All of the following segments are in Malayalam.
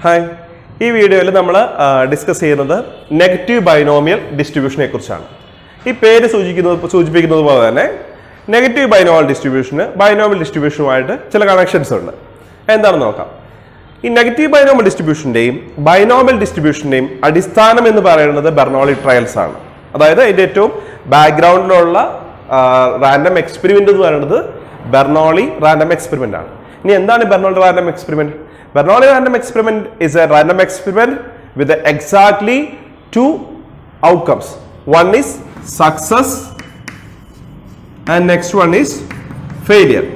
ഹായ് ഈ വീഡിയോയിൽ നമ്മൾ ഡിസ്കസ് ചെയ്യുന്നത് നെഗറ്റീവ് ബൈനോമിയൽ ഡിസ്ട്രിബ്യൂഷനെ കുറിച്ചാണ് ഈ പേര് സൂചിക്കുന്നത് സൂചിപ്പിക്കുന്നത് പോലെ തന്നെ നെഗറ്റീവ് ബൈനോമിയൽ ഡിസ്ട്രിബ്യൂഷന് ബൈനോമിയൽ ഡിസ്ട്രിബ്യൂഷനുമായിട്ട് ചില കണക്ഷൻസ് ഉണ്ട് എന്താണെന്ന് നോക്കാം ഈ നെഗറ്റീവ് ബൈനോമിയൽ ഡിസ്ട്രിബ്യൂഷന്റെയും ബൈനോമിയൽ ഡിസ്ട്രിബ്യൂഷന്റെയും അടിസ്ഥാനം എന്ന് പറയുന്നത് ബെർണോളി ട്രയൽസ് ആണ് അതായത് ഇതിന്റെ ഏറ്റവും ബാക്ക്ഗ്രൗണ്ടിലുള്ള റാൻഡം എക്സ്പെരിമെന്റ് എന്ന് പറയുന്നത് ബെർണോളി റാൻഡം എക്സ്പെരിമെന്റ് ആണ് ഇനി എന്താണ് Bernoulli random experiment Bernoulli random experiment is a random experiment with exactly two outcomes one is success and next one is failure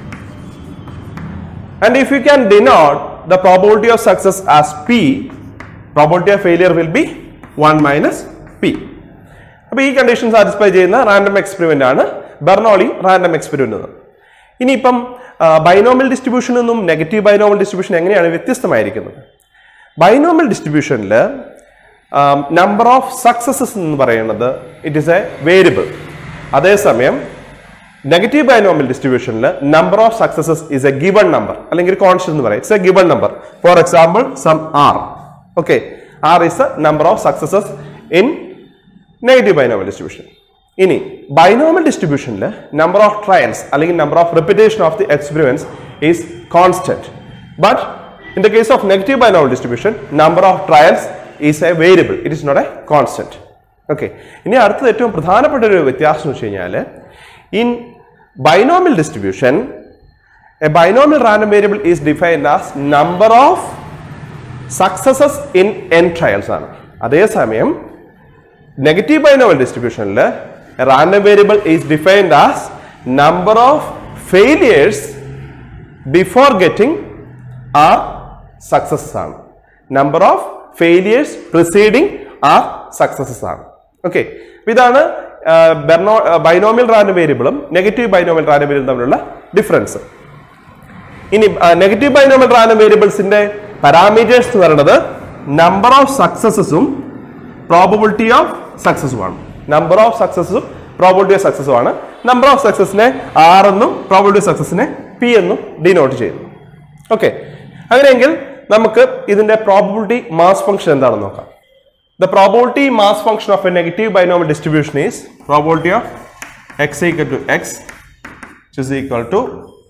And if you can denote the probability of success as P, probability of failure will be 1 minus P. അപ്പോൾ ഈ കണ്ടീഷൻ സാറ്റിസ്ഫൈ ചെയ്യുന്ന റാൻഡം എക്സ്പെരിമെന്റ് ആണ് ബെർണോളി റാൻഡം എക്സ്പെരിമെന്റ് എന്ന് ഇനിയിപ്പം ബൈനോമിയൽ ഡിസ്ട്രിബ്യൂഷൻ നിന്നും നെഗറ്റീവ് ബൈനോമിയൽ ഡിസ്ട്രിബ്യൂഷൻ എങ്ങനെയാണ് വ്യത്യസ്തമായിരിക്കുന്നത് ബൈനോമിയൽ ഡിസ്ട്രിബ്യൂഷനിൽ നമ്പർ ഓഫ് സക്സസസ് എന്ന് പറയുന്നത് ഇറ്റ് ഇസ് എ വേരിയബിൾ അതേസമയം നെഗറ്റീവ് ബൈനോമിയൽ ഡിസ്ട്രിബ്യൂഷനിൽ number of successes is a given number അല്ലെങ്കിൽ കോൺസ്റ്റന്റ് എന്ന് പറയാം it's a given number for example some R okay R is a number of successes in negative binomial distribution ഇനി ബൈനോമിയൽ ഡിസ്ട്രിബ്യൂഷനിൽ നമ്പർ ഓഫ് ട്രയൽസ് അല്ലെങ്കിൽ number of repetition of the experiments is constant but in the case of negative binomial distribution number of trials is a variable it is not a constant okay ഇനി അടുത്തത് ഏറ്റവും പ്രധാനപ്പെട്ട ഒരു വ്യത്യാസം എന്ന് വെച്ച് കഴിഞ്ഞാൽ in binomial distribution a binomial random variable is defined as number of successes in N trials ആണ് അതേസമയം നെഗറ്റീവ് ബൈനോമിയൽ ഡിസ്ട്രിബ്യൂഷനിൽ random variable is defined as number of failures before getting R successes ആണ് number of failures preceding R successes ആണ് ഓക്കെ ഇതാണ് ബെർണോ ബൈനോമിയൽ റാൻഡം വേരിയബിളും നെഗറ്റീവ് ബൈനോമിയൽ റാൻഡം വേരിയബിളും തമ്മിലുള്ള ഡിഫറൻസ് ഇനി നെഗറ്റീവ് ബൈനോമിയൽ റാൻഡം വേരിയബിൾസിന്റെ പാരാമീറ്റേഴ്സ് എന്ന് പറയുന്നത് നമ്പർ ഓഫ് സക്സസസും പ്രോബിലിറ്റി ഓഫ് സക്സസും ആണ് നമ്പർ ഓഫ് സക്സസും പ്രോബിലിറ്റി ഓഫ് സക്സസും ആണ് നമ്പർ ഓഫ് സക്സസിനെ ആർ എന്നും പ്രോബിലിറ്റി ഓഫ് സക്സസിനെ പി എന്നും ഡിനോട്ട് ചെയ്യുന്നു ഓക്കെ അങ്ങനെയെങ്കിൽ നമുക്ക് ഇതിന്റെ പ്രോബിലിറ്റി മാസ് ഫംഗ്ഷൻ എന്താണെന്ന് നോക്കാം The probability mass function of a negative binomial distribution is probability of x equal to x which is equal to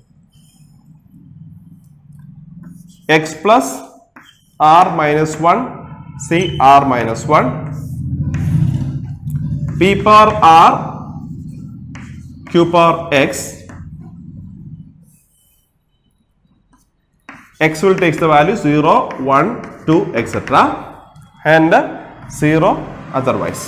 x plus r minus 1 c r minus 1 p power r q power x x will take the value 0 1 2 etc and 0 otherwise.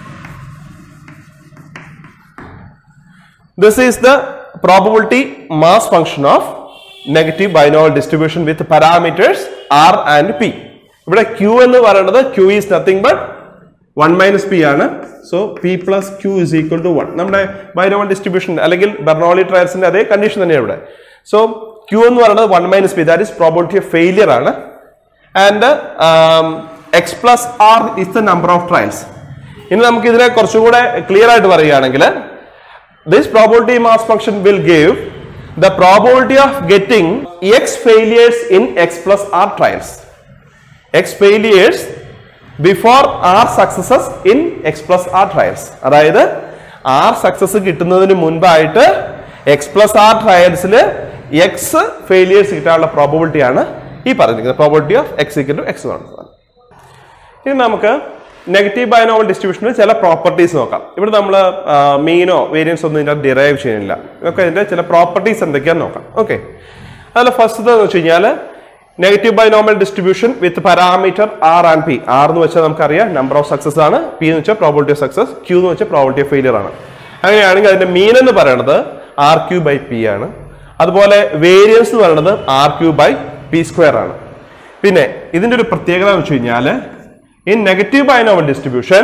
This is the probability mass function of negative binomial distribution with parameters r and p. ഇവിടെ q എന്ന് പറയുന്നത് q is nothing but 1 minus p ആണ് so p plus q is equal to 1 നമ്മുടെ ബൈനോമൽ ഡിസ്ട്രിബ്യൂഷൻ അല്ലെങ്കിൽ ബെർണോളി ട്രയൽസിന്റെ അതേ കണ്ടീഷൻ തന്നെയാണ് ഇവിടെ സോ q എന്ന് പറയുന്നത് 1 minus P that is probability of failure ആണ് and X plus R is the number of trials ഇനി നമുക്ക് ഇതിനെ കുറച്ചുകൂടെ ക്ലിയർ ആയിട്ട് പറയുകയാണെങ്കിൽ this probability mass function will give the probability of getting X failures in X plus R trials X failures before R successes in X plus R trials അതായത് ആർ സക്സസ് കിട്ടുന്നതിന് മുൻപായിട്ട് എക്സ് പ്ലസ് ആർ ട്രയൽസിൽ എക്സ് ഫെയിലിയേഴ്സ് കിട്ടാനുള്ള പ്രോബിലിറ്റി ആണ് ഈ പറഞ്ഞിരിക്കുന്നത് probability of X equal to X ആണ് ഇനി നമുക്ക് നെഗറ്റീവ് ബൈനോമൽ ഡിസ്ട്രിബ്യൂഷനിൽ ചില പ്രോപ്പർട്ടീസ് നോക്കാം ഇവിടെ നമ്മൾ മീനോ വേരിയൻസ് ഒന്നും ഇതിൻ്റെ ഡിറൈവ് ചെയ്യുന്നില്ല ഒക്കെ ഇതിന്റെ ചില പ്രോപ്പർട്ടീസ് എന്തൊക്കെയാന്ന് നോക്കാം ഓക്കെ അതിൽ ഫസ്റ്റ് എന്ന് വെച്ച് കഴിഞ്ഞാൽ negative binomial distribution with parameter R and P R എന്ന് വെച്ചാൽ നമുക്കറിയാം നമ്പർ ഓഫ് സക്സസ് ആണ് പി എന്ന് വെച്ചാൽ പ്രോബിലിറ്റി ഓഫ് സക്സസ് ക്യൂ എന്ന് വെച്ചാൽ പ്രോബിലിറ്റി ഓഫ് ഫെയിലിയർ ആണ് അങ്ങനെയാണെങ്കിൽ അതിന്റെ മീൻ എന്ന് പറയുന്നത് ആർ ക്യൂ ബൈ പി ആണ് അതുപോലെ വേരിയൻസ് എന്ന് പറയുന്നത് R Q by P square ആണ് പിന്നെ ഇതിന്റെ ഒരു പ്രത്യേകത എന്ന് വെച്ച് കഴിഞ്ഞാൽ in negative binomial distribution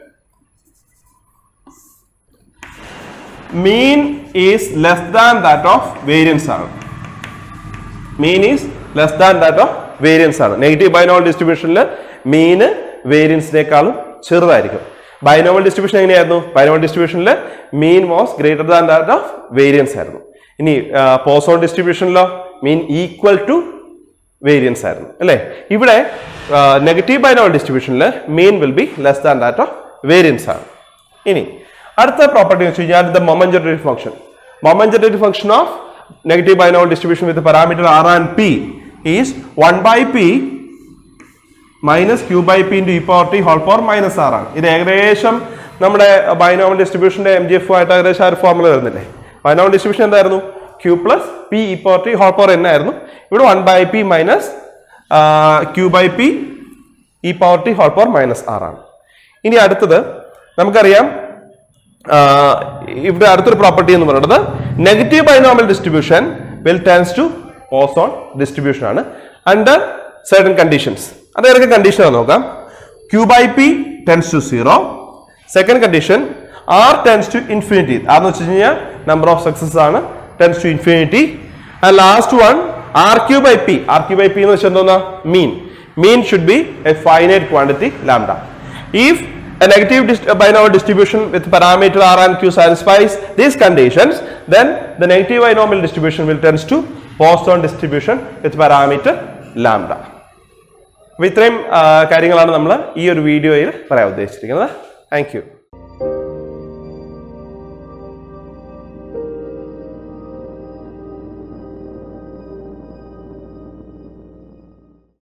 mean is less than that of variance ആണ് mean is less than that of variance ആണ് നെഗറ്റീവ് ബൈനോമൽ ഡിസ്ട്രിബ്യൂഷനിൽ മീന് വേരിയൻസിനേക്കാളും ചെറുതായിരിക്കും ബൈനോമൽ ഡിസ്ട്രിബ്യൂഷൻ എങ്ങനെയായിരുന്നു binomial ഡിസ്ട്രിബ്യൂഷനിൽ mean was greater than that of variance ആയിരുന്നു ഇനി Poisson ഡിസ്ട്രിബ്യൂഷനിലോ mean equal to variance ആയിരുന്നു അല്ലേ ഇവിടെ negative binomial ഡിസ്ട്രിബ്യൂഷനിൽ mean will be less than that of variance ആണ് ഇനി അടുത്ത പ്രോപ്പർട്ടി വെച്ച് കഴിഞ്ഞാൽ the മൊമൻജറ്ററി function മൊമൻജറ്ററി function of negative binomial distribution with parameter R and P is one by P minus Q by P into E power T whole power minus R ആണ് ഇത് ഏകദേശം നമ്മുടെ ബൈനോമൽ ഡിസ്ട്രിബ്യൂഷന്റെ എം ജി എഫ് ആയിട്ട് ഏകദേശം ആ ഒരു ഫോർമുല വരുന്നില്ലേ ബൈനോമൽ ഡിസ്ട്രിബ്യൂഷൻ എന്തായിരുന്നു Q plus P E power T whole power N ആയിരുന്നു ഇവിടെ one by P minus Q by P E power T whole power minus R ആണ് ഇനി അടുത്തത് നമുക്കറിയാം ആ, ഇവിടെ അടുത്തൊരു പ്രോപ്പർട്ടി എന്ന് പറയുന്നത് negative binomial distribution will tends to Poisson distribution ആണ് അണ്ടർ സർട്ടൻ കണ്ടീഷൻസ് അത് ഏതൊക്കെ കണ്ടീഷൻ നോക്കാം q by p tends to zero second condition r tends to infinity അതെന്ന് വെച്ച് കഴിഞ്ഞാൽ നമ്പർ ഓഫ് സക്സസ് ആണ് tends to infinity and last one r Q by p r Q by p എന്ന് വെച്ചാൽ എന്തോന്നാ mean mean should be a finite quantity lambda if a negative dist- uh, binomial distribution with parameter r and q satisfies these conditions then the negative binomial distribution will tends to Poisson distribution with parameter lambda അപ്പോൾ ഇത്രയും ആ, കാര്യങ്ങളാണ് നമ്മൾ ഈ ഒരു വീഡിയോയിൽ പറയാൻ ഉദ്ദേശിച്ചിരിക്കുന്നത് താങ്ക് യു